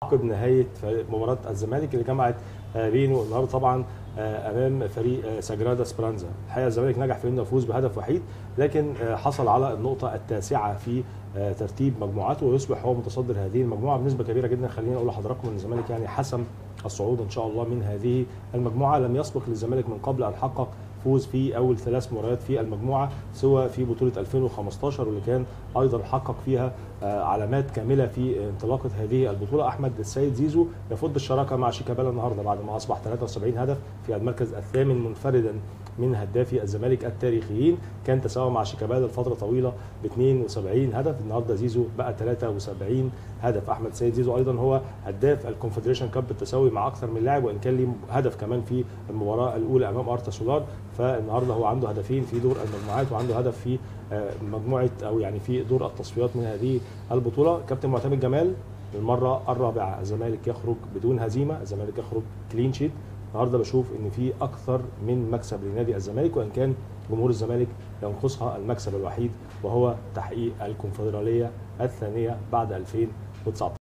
عقب نهايه مباراه الزمالك اللي جمعت بينه النهارده طبعا امام فريق ساجرادا سبرانزا الحقيقه الزمالك نجح في انه يفوز بهدف وحيد لكن حصل على النقطه التاسعه في ترتيب مجموعاته ويصبح هو متصدر هذه المجموعه بنسبه كبيره جدا خليني اقول لحضراتكم ان الزمالك يعني حسم الصعود ان شاء الله من هذه المجموعه لم يسبق للزمالك من قبل ان حقق فوز في اول ثلاث مباريات في المجموعه سواء في بطوله 2015 واللي كان ايضا حقق فيها علامات كامله في انطلاقه هذه البطوله احمد السيد زيزو يفض الشراكه مع شيكابالا النهارده بعد ما اصبح 73 هدف في المركز الثامن منفردا من هدافي الزمالك التاريخيين كان تساوى مع شيكابالا لفتره طويله ب 72 هدف النهارده زيزو بقى 73 هدف احمد سيد زيزو ايضا هو هداف الكونفدريشن كاب بالتساوي مع اكثر من لاعب وان كان ليه هدف كمان في المباراه الاولى امام ارتا سولار فالنهارده هو عنده هدفين في دور المجموعات وعنده هدف في مجموعه او يعني في دور التصفيات من هذه البطوله كابتن معتمد جمال للمره الرابعه الزمالك يخرج بدون هزيمه الزمالك يخرج كلين شيت النهارده بشوف ان في اكثر من مكسب لنادي الزمالك وان كان جمهور الزمالك ينقصها المكسب الوحيد وهو تحقيق الكونفدراليه الثانيه بعد 2019